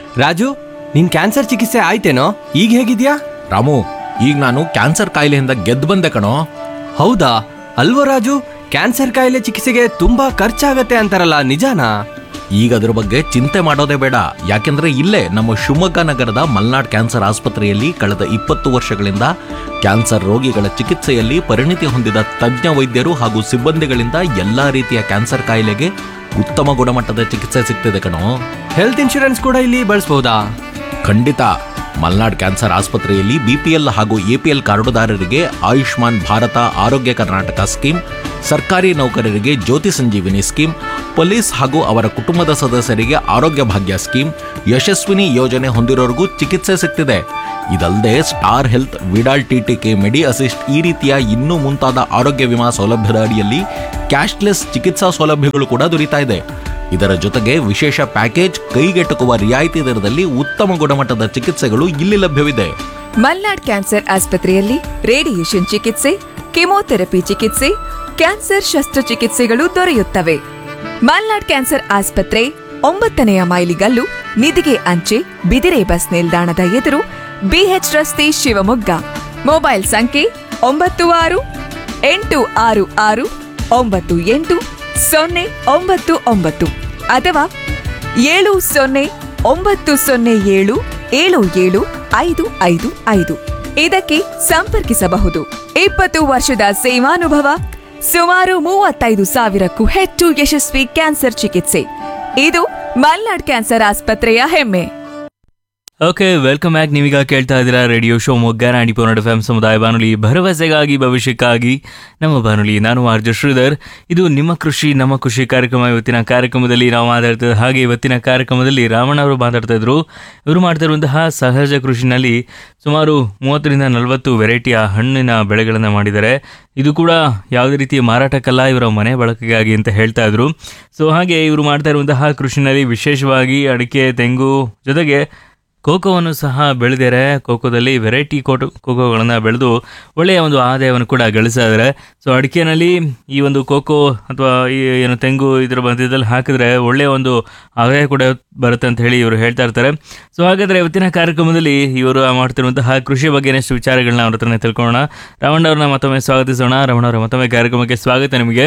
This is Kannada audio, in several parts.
ರಾಜು ನಿನ್ ಕ್ಯಾನ್ಸರ್ ಚಿಕಿತ್ಸೆ ಆಯ್ತೇನೋ ಈಗ ಹೇಗಿದ್ಯಾ ರಾಮು ಈಗ ನಾನು ಕ್ಯಾನ್ಸರ್ ಕಾಯಿಲೆಯಿಂದ ಗೆದ್ದು ಬಂದೆ ಕಣೋ ಹೌದಾ ಅಲ್ವೋ ರಾಜು ಕ್ಯಾನ್ಸರ್ ಕಾಯಿಲೆ ಚಿಕಿತ್ಸೆಗೆ ತುಂಬಾ ಖರ್ಚಾಗತ್ತೆ ಅಂತಾರಲ್ಲ ನಿಜಾನಾ ಈಗ ಅದ್ರ ಬಗ್ಗೆ ಚಿಂತೆ ಮಾಡೋದೇ ಬೇಡ ಯಾಕೆಂದ್ರೆ ಇಲ್ಲೇ ನಮ್ಮ ಶಿವಮೊಗ್ಗ ನಗರದ ಮಲ್ನಾಡ್ ಕ್ಯಾನ್ಸರ್ ಆಸ್ಪತ್ರೆಯಲ್ಲಿ ಕಳೆದ ಇಪ್ಪತ್ತು ವರ್ಷಗಳಿಂದ ಕ್ಯಾನ್ಸರ್ ರೋಗಿಗಳ ಚಿಕಿತ್ಸೆಯಲ್ಲಿ ಪರಿಣಿತಿ ಹೊಂದಿದ ತಜ್ಞ ವೈದ್ಯರು ಹಾಗೂ ಸಿಬ್ಬಂದಿಗಳಿಂದ ಎಲ್ಲಾ ರೀತಿಯ ಕ್ಯಾನ್ಸರ್ ಕಾಯಿಲೆಗೆ ಉತ್ತಮ ಗುಣಮಟ್ಟದ ಚಿಕಿತ್ಸೆ ಸಿಗ್ತಿದೆ ಕಣೋ ಹೆಲ್ತ್ ಇನ್ಶೂರೆನ್ಸ್ ಕೂಡ ಇಲ್ಲಿ ಬಳಸ್ಬೋದಾ ಖಂಡಿತ ಮಲ್ನಾಡ್ ಕ್ಯಾನ್ಸರ್ ಆಸ್ಪತ್ರೆಯಲ್ಲಿ ಬಿಪಿಎಲ್ ಹಾಗೂ ಎಪಿಎಲ್ ಕಾರ್ಡುದಾರರಿಗೆ ಆಯುಷ್ಮಾನ್ ಭಾರತ ಆರೋಗ್ಯ ಕರ್ನಾಟಕ ಸ್ಕೀಮ್ ಸರ್ಕಾರಿ ನೌಕರರಿಗೆ ಜ್ಯೋತಿ ಸಂಜೀವಿನಿ ಸ್ಕೀಮ್ ಪೊಲೀಸ್ ಹಾಗೂ ಅವರ ಕುಟುಂಬದ ಸದಸ್ಯರಿಗೆ ಆರೋಗ್ಯ ಭಾಗ್ಯ ಸ್ಕೀಮ್ ಯಶಸ್ವಿನಿ ಯೋಜನೆ ಹೊಂದಿರೋರಿಗೂ ಚಿಕಿತ್ಸೆ ಸಿಗ್ತಿದೆ ಇದಲ್ಲದೆ star health Vidal TTK medi assist ಈ ರೀತಿಯ ಇನ್ನೂ ಮುಂತಾದ ಆರೋಗ್ಯ ವಿಮಾ ಸೌಲಭ್ಯದ ಅಡಿಯಲ್ಲಿ ಕ್ಯಾಶ್ಲೆಸ್ ಚಿಕಿತ್ಸಾ ಸೌಲಭ್ಯಗಳು ಕೂಡ ದೊರೀತಾ ಇದೆ ಇದರ ಜೊತೆಗೆ ವಿಶೇಷ ಪ್ಯಾಕೇಜ್ ಕೈಗೆಟುಕುವ ರಿಯಾಯಿತಿ ದರದಲ್ಲಿ ಉತ್ತಮ ಗುಣಮಟ್ಟದ ಚಿಕಿತ್ಸೆಗಳು ಇಲ್ಲಿ ಲಭ್ಯವಿದೆ ಮಲ್ನಾಡ್ ಕ್ಯಾನ್ಸರ್ ಆಸ್ಪತ್ರೆಯಲ್ಲಿ ರೇಡಿಯೇಷನ್ ಚಿಕಿತ್ಸೆ ಕೆಮೊಥೆರಪಿ ಚಿಕಿತ್ಸೆ ಕ್ಯಾನ್ಸರ್ ಶಸ್ತ್ರಚಿಕಿತ್ಸೆಗಳು ದೊರೆಯುತ್ತವೆ ಮಲ್ನಾಡ್ ಕ್ಯಾನ್ಸರ್ ಆಸ್ಪತ್ರೆ ಒಂಬತ್ತನೆಯ ಮೈಲಿಗಲ್ಲು ನಿಧಿಗೆ ಅಂಚೆ ಬಿದಿರೆ ಬಸ್ ನಿಲ್ದಾಣದ ಎದುರು ಬಿಎಚ್ ರಸ್ತೆ ಶಿವಮೊಗ್ಗ ಮೊಬೈಲ್ ಸಂಖ್ಯೆ ಒಂಬತ್ತು ಆರು ಎಂಟು ಆರು ಆರು ಒಂಬತ್ತು ಎಂಟು ಸೊನ್ನೆ ಒಂಬತ್ತು ಒಂಬತ್ತು ಅಥವಾ ಏಳು ಸೊನ್ನೆ ಒಂಬತ್ತು ಸೊನ್ನೆ ಏಳು ಏಳು ಏಳು ಐದು ಐದು ಐದು ಇದಕ್ಕೆ ಸಂಪರ್ಕಿಸಬಹುದು ಇಪ್ಪತ್ತು ವರ್ಷದ ಸೇವಾನುಭವ ಸುಮಾರು ಮೂವತ್ತೈದು ಸಾವಿರಕ್ಕೂ ಹೆಚ್ಚು ಯಶಸ್ವಿ ಕ್ಯಾನ್ಸರ್ ಚಿಕಿತ್ಸೆ ಇದು ಮಲ್ನಾಡ್ ಕ್ಯಾನ್ಸರ್ ಆಸ್ಪತ್ರೆಯ ಹೆಮ್ಮೆ ಓಕೆ ವೆಲ್ಕಮ್ ಬ್ಯಾಕ್ ನೀವೀಗ ಕೇಳ್ತಾ ಇದ್ದೀರಾ ರೇಡಿಯೋ ಶೋ ಮೊಗ್ಗ ನಾಡಿ ಪೋನಡ್ ಎಫ್ ಎಂ ಸಮುದಾಯ ಬಾನುಲಿ ಭರವಸೆಗಾಗಿ ಭವಿಷ್ಯಕ್ಕಾಗಿ ನಮ್ಮ ಬಾನುಲಿ ನಾನು ಆರ್ಜ ಶ್ರೀಧರ್ ಇದು ನಿಮ್ಮ ಕೃಷಿ ನಮ್ಮ ಖುಷಿ ಕಾರ್ಯಕ್ರಮ ಇವತ್ತಿನ ಕಾರ್ಯಕ್ರಮದಲ್ಲಿ ನಾವು ಮಾತಾಡ್ತಿದ್ದ ಹಾಗೆ ಇವತ್ತಿನ ಕಾರ್ಯಕ್ರಮದಲ್ಲಿ ರಾಮಣ್ಣ ಅವರು ಮಾತಾಡ್ತಾ ಇದ್ರು ಇವರು ಮಾಡ್ತಾ ಇರುವಂತಹ ಸಹಜ ಕೃಷಿನಲ್ಲಿ ಸುಮಾರು ಮೂವತ್ತರಿಂದ ನಲವತ್ತು ವೆರೈಟಿಯ ಹಣ್ಣಿನ ಬೆಳೆಗಳನ್ನು ಮಾಡಿದ್ದಾರೆ ಇದು ಕೂಡ ಯಾವುದೇ ರೀತಿಯ ಮಾರಾಟಕ್ಕಲ್ಲ ಇವರ ಮನೆ ಬಳಕೆಗಾಗಿ ಅಂತ ಹೇಳ್ತಾ ಇದ್ರು ಸೊ ಹಾಗೆ ಇವರು ಮಾಡ್ತಾ ಇರುವಂತಹ ಕೃಷಿನಲ್ಲಿ ವಿಶೇಷವಾಗಿ ಅಡಿಕೆ ತೆಂಗು ಜೊತೆಗೆ ಕೋಕೋವನ್ನು ಸಹ ಬೆಳೆದಿದ್ದಾರೆ ಕೋಕೋದಲ್ಲಿ ವೆರೈಟಿ ಕೋಟೋ ಕೋಕೋಗಳನ್ನು ಬೆಳೆದು ಒಳ್ಳೆಯ ಒಂದು ಆದಾಯವನ್ನು ಕೂಡ ಗಳಿಸ್ತಾ ಇದ್ದಾರೆ ಸೊ ಅಡಿಕೆನಲ್ಲಿ ಈ ಒಂದು ಕೋಕೋ ಅಥವಾ ಈ ಏನು ತೆಂಗು ಇದರ ಮಧ್ಯದಲ್ಲಿ ಹಾಕಿದ್ರೆ ಒಳ್ಳೆಯ ಒಂದು ಆದಾಯ ಕೂಡ ಬರುತ್ತೆ ಅಂತ ಹೇಳಿ ಇವರು ಹೇಳ್ತಾ ಇರ್ತಾರೆ ಸೊ ಹಾಗಾದರೆ ಇವತ್ತಿನ ಕಾರ್ಯಕ್ರಮದಲ್ಲಿ ಇವರು ಮಾಡ್ತಿರುವಂತಹ ಕೃಷಿ ಬಗ್ಗೆ ಎಷ್ಟು ವಿಚಾರಗಳನ್ನ ಅವ್ರ ಹತ್ರನೇ ತಿಳ್ಕೊಳ್ಳೋಣ ರಾವಣ್ಣ ಅವ್ರನ್ನ ಮತ್ತೊಮ್ಮೆ ಸ್ವಾಗತಿಸೋಣ ರಾವಣ್ಣ ಅವರ ಮತ್ತೊಮ್ಮೆ ಕಾರ್ಯಕ್ರಮಕ್ಕೆ ಸ್ವಾಗತ ನಿಮಗೆ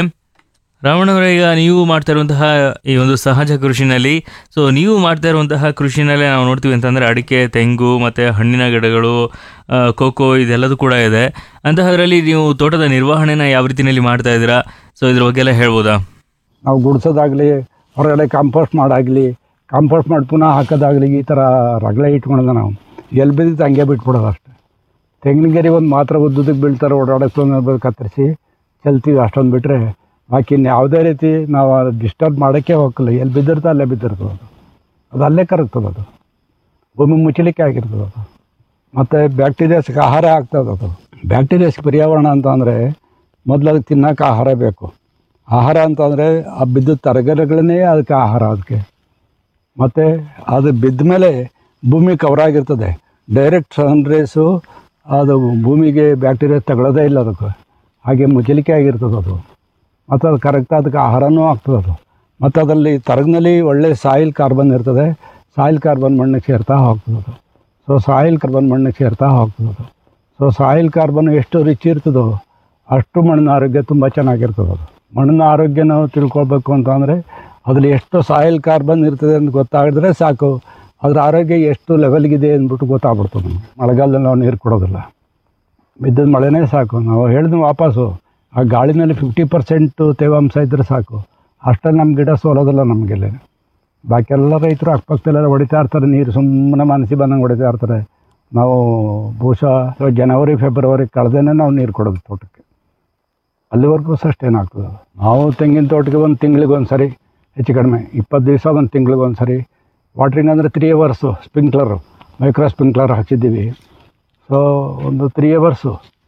ರಾವಣವರ ಈಗ ನೀವು ಮಾಡ್ತಾ ಇರುವಂತಹ ಈ ಒಂದು ಸಹಜ ಕೃಷಿನಲ್ಲಿ ಸೊ ನೀವು ಮಾಡ್ತಾ ಇರುವಂತಹ ಕೃಷಿನಲ್ಲೇ ನಾವು ನೋಡ್ತೀವಿ ಅಂತಂದ್ರೆ ಅಡಿಕೆ ತೆಂಗು ಮತ್ತೆ ಹಣ್ಣಿನ ಗಿಡಗಳು ಆ, ಕೋಕೋ ಇದೆಲ್ಲದೂ ಕೂಡ ಇದೆ ಅಂತಹದ್ರಲ್ಲಿ ನೀವು ತೋಟದ ನಿರ್ವಹಣೆನ ಯಾವ ರೀತಿಯಲ್ಲಿ ಮಾಡ್ತಾ ಇದ್ದೀರಾ ಸೊ ಇದ್ರ ಬಗ್ಗೆ ಎಲ್ಲ ಹೇಳ್ಬೋದಾ ನಾವು ಗುಡಿಸೋದಾಗಲಿ ಹೊರಗಡೆ ಕಾಂಪೋಸ್ಟ್ ಮಾಡಾಗಲಿ ಕಾಂಪೋಸ್ಟ್ ಮಾಡಿ ಪುನಃ ಹಾಕೋದಾಗಲಿ ಈ ಥರ ರಗಳೆ ಇಟ್ಕೊಳ್ಳೋದು ನಾವು ಎಲ್ಲಿ ಬಿದ್ದಿತ್ತು ಹಂಗೆ ಬಿಟ್ಬಿಡೋದು ಅಷ್ಟೇ ತೆಂಗಿನ ಗೆರೆ ಒಂದು ಮಾತ್ರ ಉದ್ದುದಕ್ಕೆ ಬೀಳ್ತಾರೆ ಓಡಾಡೋಕೆ ಕತ್ತರಿಸಿ ಚೆಲ್ತೀವಿ ಅಷ್ಟೊಂದು ಬಿಟ್ಟರೆ ಬಾಕಿ ಇನ್ನು ಯಾವುದೇ ರೀತಿ ನಾವು ಡಿಸ್ಟರ್ಬ್ ಮಾಡೋಕ್ಕೆ ಹೋಗಲ್ಲ ಎಲ್ಲಿ ಬಿದ್ದಿರ್ತೋ ಅಲ್ಲೇ ಬಿದ್ದಿರ್ತದೆ ಅದು ಅದು ಅಲ್ಲೇ ಕರಗ್ತದೆ ಅದು ಭೂಮಿ ಮುಚ್ಚಲಿಕ್ಕೆ ಆಗಿರ್ತದೆ ಅದು ಮತ್ತು ಬ್ಯಾಕ್ಟೀರಿಯಾಸ್ಗೆ ಆಹಾರ ಆಗ್ತದೆ ಅದು ಬ್ಯಾಕ್ಟೀರಿಯಾಸ್ಗೆ ಪರ್ಯಾವರಣ ಅಂತ ಅಂದರೆ ಮೊದಲು ಅದಕ್ಕೆ ತಿನ್ನೋಕೆ ಆಹಾರ ಬೇಕು ಆಹಾರ ಅಂತಂದರೆ ಆ ಬಿದ್ದ ತರಗರಿಗಳನ್ನೇ ಅದಕ್ಕೆ ಆಹಾರ ಅದಕ್ಕೆ ಮತ್ತು ಅದು ಬಿದ್ದ ಮೇಲೆ ಭೂಮಿ ಕವರ್ ಆಗಿರ್ತದೆ ಡೈರೆಕ್ಟ್ ಸನ್ ರೇಸು ಅದು ಭೂಮಿಗೆ ಬ್ಯಾಕ್ಟೀರಿಯಾ ತಗೊಳ್ಳೋದೇ ಇಲ್ಲ ಅದಕ್ಕೆ ಹಾಗೆ ಮುಚ್ಚಲಿಕೆ ಆಗಿರ್ತದೆ ಅದು ಮತ್ತು ಅದು ಕರೆಕ್ಟ್ ಅದಕ್ಕೆ ಆಹಾರನೂ ಆಗ್ತದೆ ಅದು ಮತ್ತು ಅದರಲ್ಲಿ ತರಗಿನಲ್ಲಿ ಒಳ್ಳೆ ಸಾಯಿಲ್ ಕಾರ್ಬನ್ ಇರ್ತದೆ ಸಾಯಿಲ್ ಕಾರ್ಬನ್ ಮಣ್ಣಿಗೆ ಸೇರ್ತಾ ಹೋಗ್ತದೆ ಅದು ಸೊ ಸಾಯಿಲ್ ಕಾರ್ಬನ್ ಮಣ್ಣಿಗೆ ಸೇರ್ತಾ ಹೋಗ್ತದೆ ಅದು ಸೊ ಸಾಯಿಲ್ ಕಾರ್ಬನ್ ಎಷ್ಟು ರಿಚ್ ಇರ್ತದೋ ಅಷ್ಟು ಮಣ್ಣಿನ ಆರೋಗ್ಯ ತುಂಬ ಚೆನ್ನಾಗಿರ್ತದೆ ಅದು ಮಣ್ಣಿನ ಆರೋಗ್ಯ ನಾವು ತಿಳ್ಕೊಳ್ಬೇಕು ಅಂತಂದರೆ ಅದ್ರಲ್ಲಿ ಎಷ್ಟು ಸಾಯಿಲ್ ಕಾರ್ಬನ್ ಇರ್ತದೆ ಅಂತ ಗೊತ್ತಾಗಿದ್ರೆ ಸಾಕು ಅದ್ರ ಆರೋಗ್ಯ ಎಷ್ಟು ಲೆವೆಲ್ಗಿದೆ ಅಂದ್ಬಿಟ್ಟು ಗೊತ್ತಾಗ್ಬಿಡ್ತದೆ ನಮಗೆ ಮಳೆಗಾಲದಲ್ಲಿ ನಾವು ನೀರು ಕೊಡೋದಿಲ್ಲ ಬಿದ್ದದ ಮಳೆನೇ ಸಾಕು ನಾವು ಹೇಳಿದ್ವಿ ವಾಪಸ್ಸು ಆ ಗಾಳಿನಲ್ಲಿ ಫಿಫ್ಟಿ ಪರ್ಸೆಂಟು ತೇವಾಂಶ ಇದ್ದರೆ ಸಾಕು ಅಷ್ಟಲ್ಲಿ ನಮ್ಮ ಗಿಡ ಸೋಲೋದಿಲ್ಲ ನಮಗೆಲ್ಲ ಬಾಕಿ ಎಲ್ಲ ರೈತರು ಅಕ್ಕಪಕ್ಕದಲ್ಲೆಲ್ಲ ಹೊಡಿತಾ ಇರ್ತಾರೆ ನೀರು ಸುಮ್ಮನೆ ಮನಸ್ಸಿಗೆ ಬಂದಂಗೆ ಹೊಡಿತಾ ಇರ್ತಾರೆ ನಾವು ಬಹುಶಃ ಜನವರಿ ಫೆಬ್ರವರಿ ಕಳೆದೇನೆ ನಾವು ನೀರು ಕೊಡೋದು ತೋಟಕ್ಕೆ ಅಲ್ಲಿವರೆಗೂ ಸಸ್ಟೇನ್ ಆಗ್ತದೆ ಅದು. ನಾವು ತೆಂಗಿನ ತೋಟಕ್ಕೆ ಒಂದು ತಿಂಗಳಿಗೆ ಒಂದು ಸರಿ ಹೆಚ್ಚು ಕಡಿಮೆ ಇಪ್ಪತ್ತು ದಿವಸ ಒಂದು ತಿಂಗಳಿಗೆ ಒಂದು ಸರಿ ವಾಟ್ರಿಂಗ್ ಅಂದರೆ three hours sprinkler micro sprinkler ಹಾಕಿದ್ದೀವಿ ಸೊ ಒಂದು ತ್ರೀ ಅವರ್ಸು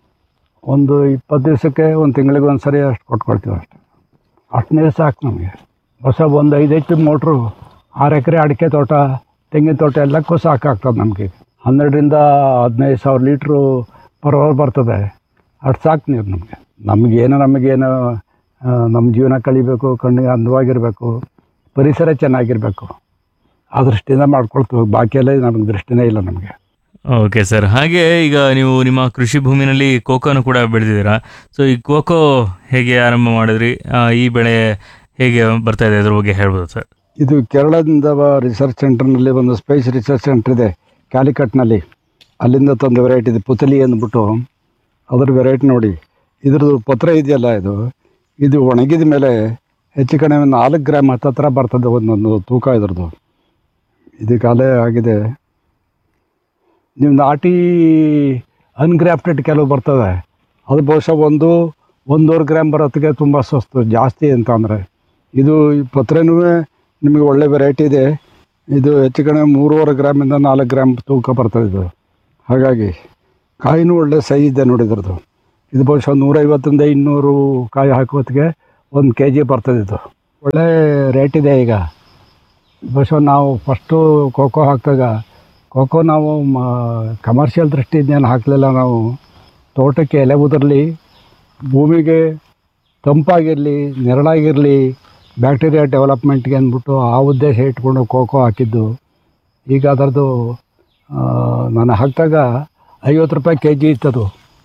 ಒಂದು ಇಪ್ಪತ್ತು ದಿವಸಕ್ಕೆ ಒಂದು ತಿಂಗಳಿಗೆ ಒಂದು ಸರಿ ಅಷ್ಟು ಕೊಟ್ಕೊಳ್ತೀವಿ ಅಷ್ಟೆ ಅಷ್ಟು ನೀರು ಸಾಕು ನಮಗೆ ಹೊಸ ಒಂದು ಐದು ಎಚ್ ಪಿ ಮೋಟ್ರು ಆರು ಎಕರೆ ಅಡಿಕೆ ತೋಟ ತೆಂಗಿನ ತೋಟ ಎಲ್ಲಕ್ಕೂ ಸಾಕಾಗ್ತದೆ ನಮಗೆ ಹನ್ನೆರಡರಿಂದ ಹದಿನೈದು ಸಾವಿರ ಲೀಟ್ರು ಪರ್ ಅವರ್ ಬರ್ತದೆ ಅಷ್ಟು ಸಾಕು ನೀರು ನಮಗೆ ನಮಗೇನು ನಮಗೇನು ಆ, ನಮ್ಮ ಜೀವನ ಕಳಿಬೇಕು ಕಣ್ಣಿಗೆ ಅಂದವಾಗಿರಬೇಕು ಪರಿಸರ ಚೆನ್ನಾಗಿರಬೇಕು ಆ ದೃಷ್ಟಿಯಿಂದ ಮಾಡ್ಕೊಳ್ತೀವಿ ಬಾಕಿ ಎಲ್ಲ ನಮಗೆ ದೃಷ್ಟಿನೇ ಇಲ್ಲ ನಮಗೆ ಓಕೆ ಸರ್ ಹಾಗೆ ಈಗ ನೀವು ನಿಮ್ಮ ಕೃಷಿ ಭೂಮಿನಲ್ಲಿ ಕೋಕೋನು ಕೂಡ ಬೆಳೆದಿದ್ದೀರಾ ಸೊ ಈ ಕೋಕೋ ಹೇಗೆ ಆರಂಭ ಮಾಡಿದ್ರಿ ಆ, ಈ ಬೆಳೆ ಹೇಗೆ ಬರ್ತಾ ಇದೆ ಅದ್ರ ಬಗ್ಗೆ ಹೇಳ್ಬೋದು ಸರ್ ಇದು ಕೇರಳದಿಂದ ರಿಸರ್ಚ್ ಸೆಂಟರ್ನಲ್ಲಿ ಒಂದು ಸ್ಪೇಸ್ ರಿಸರ್ಚ್ ಸೆಂಟರ್ ಇದೆ ಕ್ಯಾಲಿಕಟ್ನಲ್ಲಿ ಅಲ್ಲಿಂದ ತಂದ ವೆರೈಟಿ ಇದೆ ಪುತಲಿ ಅಂದ್ಬಿಟ್ಟು ಅದ್ರ ವೆರೈಟಿ ನೋಡಿ ಇದ್ರದ್ದು ಪತ್ರ ಇದೆಯಲ್ಲ ಇದು ಇದು ಒಣಗಿದ ಮೇಲೆ ಹೆಚ್ಚು ಕಡಿಮೆ ಒಂದು ನಾಲ್ಕು ಗ್ರಾಮ್ ಹತ್ತತ್ರ ಬರ್ತದೆ ಒಂದೊಂದು ತೂಕ ಇದ್ರದ್ದು ಇದು ಕಾಲೇ ಆಗಿದೆ ನೀವು ನಾಟಿ ಅನ್ಗ್ರಾಫ್ಟೆಡ್ ಕೆಲವು ಬರ್ತದೆ ಅದು ಬಹುಶಃ ಒಂದು ಒಂದೂವರೆ ಗ್ರಾಮ್ ಬರೋತ್ತಿಗೆ ತುಂಬ ಸಸ್ತು ಜಾಸ್ತಿ ಅಂತ ಅಂದರೆ ಇದು ಈ ಪತ್ರೆನೂ ನಿಮಗೆ ಒಳ್ಳೆ ವೆರೈಟಿ ಇದೆ ಇದು ಹೆಚ್ಚು ಕಡಿಮೆ ಮೂರುವರೆ ಗ್ರಾಮಿಂದ ನಾಲ್ಕು ಗ್ರಾಮ್ ತೂಕ ಬರ್ತದೆ ಇದು ಹಾಗಾಗಿ ಕಾಯಿನೂ ಒಳ್ಳೆ ಸೈ ಇದೆ ನೋಡಿದ್ರದ್ದು ಇದು ಬಹುಶಃ ನೂರೈವತ್ತರಿಂದ ಇನ್ನೂರು ಕಾಯಿ ಹಾಕೋತ್ತಿಗೆ ಒಂದು ಕೆ ಜಿ ಬರ್ತದೆ ಇದು ಒಳ್ಳೆ ರೇಟ್ ಇದೆ ಈಗ ಬಹುಶಃ ನಾವು ಫಸ್ಟು ಖೋಖೋ ಹಾಕಿದಾಗ ಖೋಖೋ ನಾವು ಕಮರ್ಷಿಯಲ್ ದೃಷ್ಟಿಯಿಂದ ಹಾಕಲಿಲ್ಲ ನಾವು ತೋಟಕ್ಕೆ ಎಲೆ ಉದುರಲಿ ಭೂಮಿಗೆ ತಂಪಾಗಿರಲಿ ನೆರಳಾಗಿರಲಿ ಬ್ಯಾಕ್ಟೀರಿಯಾ ಡೆವಲಪ್ಮೆಂಟ್ಗೆ ಅಂದ್ಬಿಟ್ಟು ಆ ಉದ್ದೇಶ ಇಟ್ಕೊಂಡು ಖೋಖೋ ಹಾಕಿದ್ದು ಈಗ ಅದರದ್ದು ಆ, ನಾನು ಹಾಕಿದಾಗ ಐವತ್ತು ರೂಪಾಯಿ ಕೆ ಜಿ ಇತ್ತದು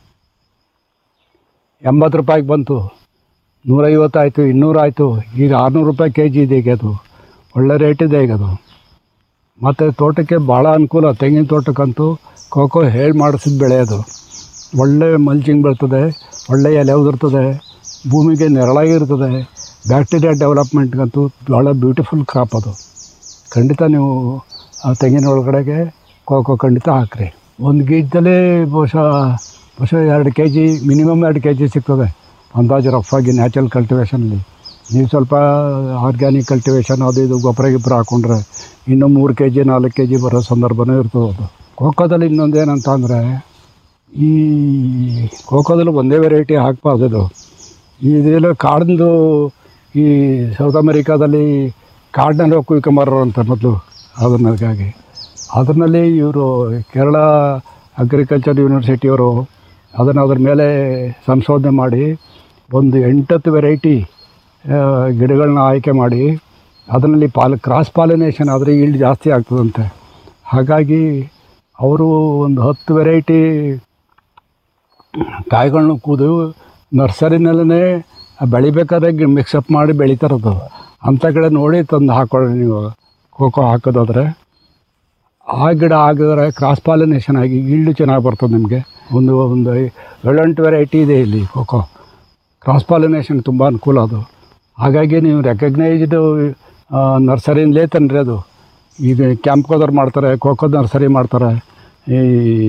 ಎಂಬತ್ತು ರೂಪಾಯಿಗೆ ಬಂತು ನೂರೈವತ್ತು ಆಯಿತು ಇನ್ನೂರು ಆಯಿತು ಈಗ ಆರುನೂರು ರೂಪಾಯಿ ಕೆ ಜಿ ಇದೆ ಈಗ ಅದು ಒಳ್ಳೆ ರೇಟ್ ಇದೆ ಈಗ ಅದು ಮತ್ತು ತೋಟಕ್ಕೆ ಭಾಳ ಅನುಕೂಲ ತೆಂಗಿನ ತೋಟಕ್ಕಂತೂ ಖೋಖೋ ಹೇಳಿ ಮಾಡಿಸಿದ ಬೆಳೆ ಅದು ಒಳ್ಳೆ ಮಲ್ಚಿಂಗ್ ಬರ್ತದೆ ಒಳ್ಳೆ ಎಲೆ ಉದುರ್ತದೆ ಭೂಮಿಗೆ ನೆರಳಾಗಿರ್ತದೆ ಬ್ಯಾಕ್ಟೀರಿಯಾ ಡೆವಲಪ್ಮೆಂಟ್ಗಂತೂ ಭಾಳ ಬ್ಯೂಟಿಫುಲ್ ಕ್ರಾಪ್ ಅದು ಖಂಡಿತ ನೀವು ಆ ತೆಂಗಿನ ಒಳಗಡೆಗೆ ಖೋಖೋ ಖಂಡಿತ ಹಾಕ್ರಿ ಒಂದು ಗೀಜದಲ್ಲಿ ಬಹುಶಃ ಬಹುಶಃ ಎರಡು ಕೆ ಜಿ ಮಿನಿಮಮ್ ಎರಡು ಕೆ ಜಿ ಸಿಗ್ತದೆ ಅಂದಾಜು ರಫಾಗಿ ನ್ಯಾಚುರಲ್ ಕಲ್ಟಿವೇಷನಲ್ಲಿ ನೀವು ಸ್ವಲ್ಪ ಆರ್ಗ್ಯಾನಿಕ್ ಕಲ್ಟಿವೇಷನ್ ಅದು ಇದು ಗೊಬ್ಬರ ಗಿಬ್ಬರ ಹಾಕ್ಕೊಂಡ್ರೆ ಇನ್ನೂ ಮೂರು ಕೆ ಜಿ ನಾಲ್ಕು ಕೆ ಜಿ ಬರೋ ಸಂದರ್ಭನೂ ಇರ್ತದೆ ಅದು ಖೋಖೋದಲ್ಲಿ ಇನ್ನೊಂದು ಏನಂತ ಅಂದರೆ ಈ ಖೋಖೋದಲ್ಲಿ ಒಂದೇ ವೆರೈಟಿ ಹಾಕ್ಬಾರ್ದು ಇದು ಇದೆಲ್ಲ ಕಾಡಿಂದು ಈ ಸೌತ್ ಅಮೆರಿಕಾದಲ್ಲಿ ಕಾಡಿನಲ್ಲಿ ಹೋಗಿ ಕುಯ್ಕೊಂಬರೋ ಅಂತ ಮೊದಲು ಅದನ್ನಗಾಗಿ ಅದರಲ್ಲಿ ಇವರು ಕೇರಳ ಅಗ್ರಿಕಲ್ಚರ್ ಯೂನಿವರ್ಸಿಟಿಯವರು ಅದನ್ನು ಅದ್ರ ಮೇಲೆ ಸಂಶೋಧನೆ ಮಾಡಿ ಒಂದು ಎಂಟತ್ತು ವೆರೈಟಿ ಗಿಡಗಳನ್ನ ಆಯ್ಕೆ ಮಾಡಿ ಅದರಲ್ಲಿ ಪಾಲ್ ಕ್ರಾಸ್ ಪಾಲಿನೇಷನ್ ಆದರೆ ಈಲ್ಡ್ ಜಾಸ್ತಿ ಆಗ್ತದಂತೆ ಹಾಗಾಗಿ ಅವರು ಒಂದು ಹತ್ತು ವೆರೈಟಿ ಕಾಯಿಗಳನ್ನ ಕೂದು ನರ್ಸರಿನಲ್ಲೇ ಬೆಳಿಬೇಕಾದ್ರೆ ಮಿಕ್ಸಪ್ ಮಾಡಿ ಬೆಳಿತಾರದು ಅಂಥ ಕಡೆ ನೋಡಿ ತಂದು ಹಾಕೊಳ್ಳಿ ನೀವು ಖೋಖೋ ಹಾಕೋದಾದ್ರೆ ಆ ಗಿಡ ಆಗಿದ್ರೆ ಕ್ರಾಸ್ ಪಾಲಿನೇಷನ್ ಆಗಿ ಈಲ್ಡು ಚೆನ್ನಾಗಿ ಬರ್ತದೆ ನಿಮಗೆ ಒಂದು ಒಂದು ಏಳೆಂಟು ವೆರೈಟಿ ಇದೆ ಇಲ್ಲಿ ಖೋಖೋ ಕ್ರಾಸ್ ಪಾಲಿನೇಷನ್ ತುಂಬ ಅನುಕೂಲ ಅದು ಹಾಗಾಗಿ ನೀವು ರೆಕಗ್ನೈಸ್ಡ್ ನರ್ಸರಿಯಿಂದಲೇ ತನ್ರಿ ಅದು ಈಗ ಕ್ಯಾಂಪ್ ಹೋದವ್ರು ಮಾಡ್ತಾರೆ ಖೋಖೋದ ನರ್ಸರಿ ಮಾಡ್ತಾರೆ ಈ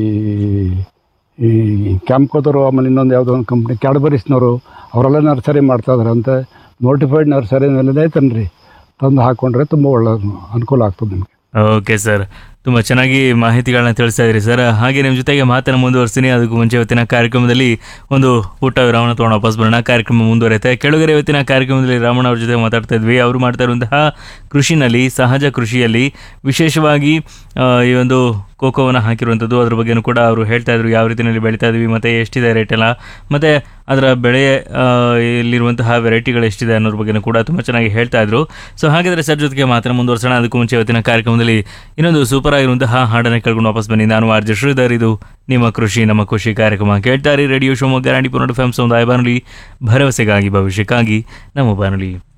ಈ ಕ್ಯಾಂಪ್ ಹೋದವರು ಆಮೇಲೆ ಇನ್ನೊಂದು ಯಾವುದೋ ಒಂದು ಕಂಪ್ನಿ ಕ್ಯಾಡ್ಬರೀಸ್ನವರು ಅವರೆಲ್ಲ ನರ್ಸರಿ ಮಾಡ್ತಾಯಿದ್ದಾರೆ ಅಂತ ನೋಟಿಫೈಡ್ ನರ್ಸರಿನಲ್ಲೇ ತನ್ರಿ ತಂದು ಹಾಕ್ಕೊಂಡ್ರೆ ತುಂಬ ಒಳ್ಳೆ ಅನುಕೂಲ ಆಗ್ತದೆ ನಿಮಗೆ ಓಕೆ ಸರ್ ತುಂಬ ಚೆನ್ನಾಗಿ ಮಾಹಿತಿಗಳನ್ನ ತಿಳಿಸ್ತಾ ಇದ್ರಿ ಸರ್ ಹಾಗೆ ನಿಮ್ಮ ಜೊತೆಗೆ ಮಾತನ್ನು ಮುಂದುವರಿಸ್ತೀನಿ ಅದಕ್ಕೂ ಮುಂಚೆ ಇವತ್ತಿನ ಕಾರ್ಯಕ್ರಮದಲ್ಲಿ ಒಂದು ಪುಟ್ಟ ವಿರಾಮನ ತೊಗೊಂಡು ವಾಪಸ್ ಬರೋಣ ಕಾರ್ಯಕ್ರಮ ಮುಂದುವರೆಯುತ್ತೆ ಕೆಳಗರೆ ಇವತ್ತಿನ ಕಾರ್ಯಕ್ರಮದಲ್ಲಿ ರಾಮಣ್ಣ ಅವ್ರ ಜೊತೆ ಮಾತಾಡ್ತಾ ಇದ್ವಿ ಅವರು ಮಾಡ್ತಾ ಇರುವಂತಹ ಕೃಷಿನಲ್ಲಿ ಸಹಜ ಕೃಷಿಯಲ್ಲಿ ವಿಶೇಷವಾಗಿ ಆ, ಈ ಒಂದು ಕೋಕೋವನ್ನು ಹಾಕಿರುವಂಥದ್ದು ಅದ್ರ ಬಗ್ಗೆನೂ ಕೂಡ ಅವರು ಹೇಳ್ತಾ ಇದ್ರು ಯಾವ ರೀತಿಯಲ್ಲಿ ಬೆಳೀತಾ ಇದ್ವಿ ಮತ್ತು ಎಷ್ಟಿದೆ ರೇಟ್ ಎಲ್ಲ ಮತ್ತು ಅದರ ಬೆಳೆ ಆ, ಇಲ್ಲಿರುವಂತಹ ವೆರೈಟಿಗಳು ಎಷ್ಟಿದೆ ಅನ್ನೋದ್ರ ಬಗ್ಗೆನೂ ಕೂಡ ತುಂಬ ಚೆನ್ನಾಗಿ ಹೇಳ್ತಾ ಇದ್ರು ಸೊ ಹಾಗಾದರೆ ಸರ್ ಜೊತೆಗೆ ಮಾತ್ರ ಮುಂದುವರ್ಸೋಣ ಅದಕ್ಕೂ ಮುಂಚೆ ಇವತ್ತಿನ ಕಾರ್ಯಕ್ರಮದಲ್ಲಿ ಇನ್ನೊಂದು ಸೂಪರ್ ಆಗಿರುವಂತಹ ಹಾಡನ್ನು ಕೇಳ್ಕೊಂಡು ವಾಪಸ್ ಬನ್ನಿ ನಾನು ಆರ್ ಜೆ ಶ್ರೀಧರ್ ಇದು ನಿಮ್ಮ ಕೃಷಿ ನಮ್ಮ ಖುಷಿ ಕಾರ್ಯಕ್ರಮ ಕೇಳ್ತಾರೆ radio Shivamogga Ranipura F M ಸಮುದಾಯ ಬಾನುಲಿ ಭರವಸೆಗಾಗಿ ಭವಿಷ್ಯಕ್ಕಾಗಿ ನಮ್ಮ ಬಾನುಲಿ